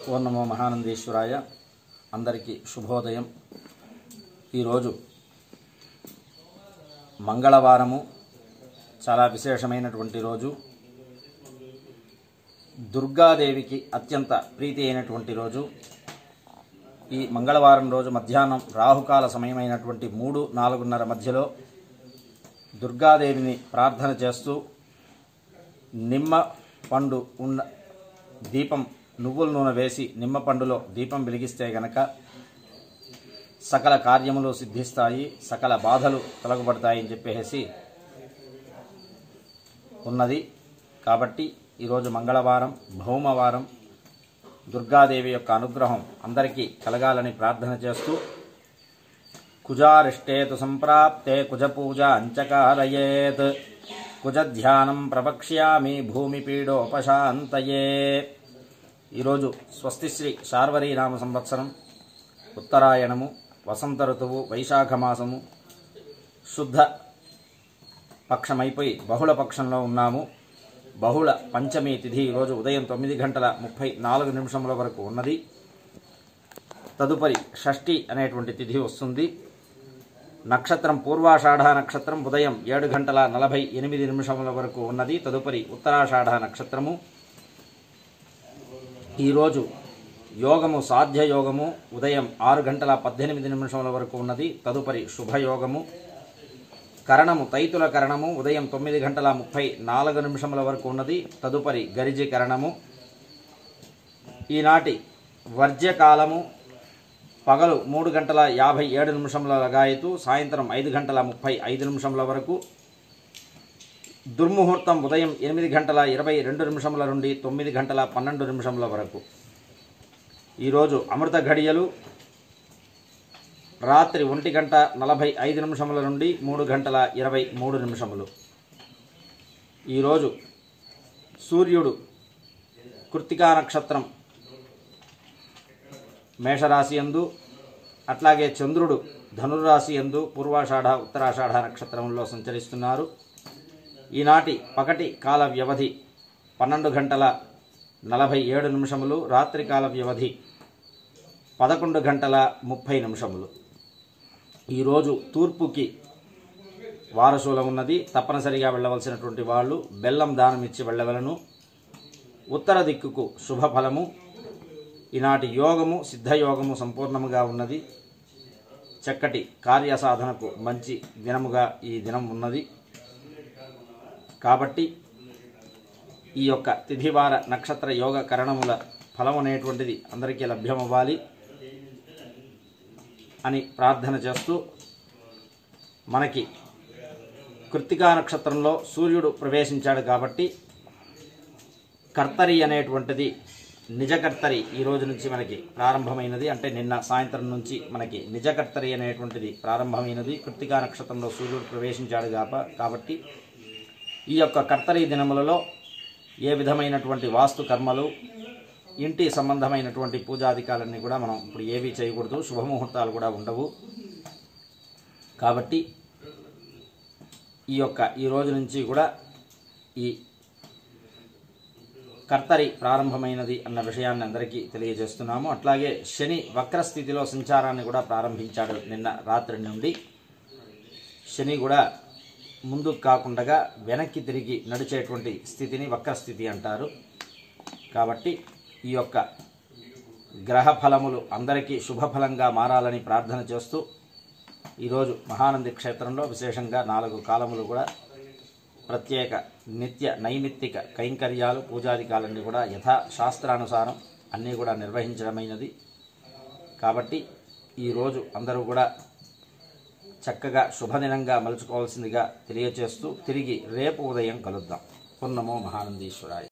ఓం నమో మహానందీశ్వరాయ అందరికీ శుభోదయం ఈరోజు మంగళవారము చాలా విశేషమైనటువంటి రోజు దుర్గాదేవికి అత్యంత ప్రీతి అయినటువంటి రోజు ఈ మంగళవారం రోజు మధ్యాహ్నం రాహుకాల సమయమైనటువంటి మూడు నాలుగున్నర మధ్యలో దుర్గాదేవిని ప్రార్థన చేస్తూ నిమ్మ పండు ఉన్న దీపం నువ్వుల నూనె వేసి నిమ్మ పండులో దీపం వెలిగిస్తే గనక సకల కార్యములు సిద్ధిస్తాయి సకల బాధలు తొలగబడతాయి అని చెప్పేసి ఉన్నది కాబట్టి ఈరోజు మంగళవారం భౌమవారం దుర్గాదేవి యొక్క అనుగ్రహం అందరికీ కలగాలని ప్రార్థన చేస్తూ కుజారిష్టేతు సంప్రాప్తే కుజపూజ అంచకారయేత్ కుజధ్యానం ప్రవక్ష్యామి భూమిపీడోపశాంతయే ఈరోజు స్వస్తిశ్రీ శార్వరీ నామ సంవత్సరం ఉత్తరాయణము వసంత ఋతువు వైశాఖ మాసము శుద్ధ పక్షమైపోయి బహుళ పక్షంలో ఉన్నాము బహుళ పంచమి తిథి ఈరోజు ఉదయం తొమ్మిది గంటల ముప్పై నాలుగు నిమిషముల వరకు ఉన్నది తదుపరి షష్ఠి అనేటువంటి తిథి వస్తుంది నక్షత్రం పూర్వాషాఢ నక్షత్రం ఉదయం ఏడు గంటల నలభై ఎనిమిది నిమిషముల వరకు ఉన్నది తదుపరి ఉత్తరాషాఢ నక్షత్రము ఈరోజు యోగము సాధ్య యోగము ఉదయం ఆరు గంటల పద్దెనిమిది నిమిషముల వరకు ఉన్నది తదుపరి శుభయోగము కరణము తైతుల కరణము ఉదయం తొమ్మిది గంటల ముప్పై నాలుగు నిమిషముల వరకు ఉన్నది తదుపరి గరిజి కరణము ఈనాటి వర్జ్యకాలము పగలు మూడు గంటల యాభై ఏడు నిమిషముల లగాయతు సాయంత్రం ఐదు గంటల ముప్పై ఐదు నిమిషముల వరకు దుర్ముహూర్తం ఉదయం ఎనిమిది గంటల ఇరవై రెండు నిమిషముల నుండి తొమ్మిది గంటల పన్నెండు నిమిషముల వరకు ఈరోజు అమృత ఘడియలు రాత్రి ఒంటి గంట నలభై ఐదు నిమిషముల నుండి మూడు గంటల ఇరవై మూడు నిమిషములు ఈరోజు సూర్యుడు కృత్తికా నక్షత్రం మేషరాశి యందు అట్లాగే చంద్రుడు ధనురాశి యందు పూర్వాషాఢ ఉత్తరాషాఢ నక్షత్రంలో సంచరిస్తున్నారు ఈనాటి పగటి కాల వ్యవధి పన్నెండు గంటల నలభై ఏడు నిమిషములు రాత్రి కాల వ్యవధి పదకొండు గంటల ముప్పై నిమిషములు ఈరోజు తూర్పుకి వారసుల ఉన్నది తప్పనిసరిగా వెళ్ళవలసినటువంటి వాళ్ళు బెల్లం దానం ఇచ్చి వెళ్ళవలను ఉత్తర దిక్కుకు శుభఫలము ఈనాటి యోగము సిద్ధయోగము సంపూర్ణముగా ఉన్నది చక్కటి కార్యసాధనకు మంచి దినముగా ఈ దినం ఉన్నది కాబట్టి ఈ యొక్క తిథివార నక్షత్ర యోగ కరణముల ఫలం అనేటువంటిది అందరికీ లభ్యమవ్వాలి అని ప్రార్థన చేస్తూ మనకి కృత్తికా నక్షత్రంలో సూర్యుడు ప్రవేశించాడు కాబట్టి కర్తరి అనేటువంటిది నిజకర్తరి ఈ రోజు నుంచి మనకి ప్రారంభమైనది అంటే నిన్న సాయంత్రం నుంచి మనకి నిజకర్తరి అనేటువంటిది ప్రారంభమైనది కృత్తికా నక్షత్రంలో సూర్యుడు ప్రవేశించాడు కాప కాబట్టి ఈ యొక్క కర్తరి దినములలో ఏ విధమైనటువంటి వాస్తు కర్మలు ఇంటి సంబంధమైనటువంటి పూజాధికాలన్నీ కూడా మనం ఇప్పుడు ఏవి చేయకూడదు శుభముహూర్తాలు కూడా ఉండవు కాబట్టి ఈ యొక్క ఈ రోజు నుంచి కూడా ఈ కర్తరి ప్రారంభమైనది అన్న విషయాన్ని అందరికీ తెలియజేస్తున్నాము అట్లాగే శని వక్రస్థితిలో సంచారాన్ని కూడా ప్రారంభించాడు నిన్న రాత్రి నుండి శని కూడా ముందుకు కాకుండా వెనక్కి తిరిగి నడిచేటువంటి స్థితిని వక్రస్థితి అంటారు కాబట్టి ఈ యొక్క గ్రహ ఫలములు అందరికీ శుభఫలంగా మారాలని ప్రార్థన చేస్తూ ఈరోజు మహానంది క్షేత్రంలో విశేషంగా నాలుగు కాలములు కూడా ప్రత్యేక నిత్య నైమిత్తిక కైంకర్యాలు పూజాధికాలన్నీ కూడా యథా శాస్త్రానుసారం అన్నీ కూడా నిర్వహించడమైనది కాబట్టి ఈరోజు అందరూ కూడా చక్కగా శుభదినంగా మలుచుకోవాల్సిందిగా తెలియచేస్తూ తిరిగి రేపు ఉదయం కలుద్దాం పున్నమో మహానందీశ్వరాయ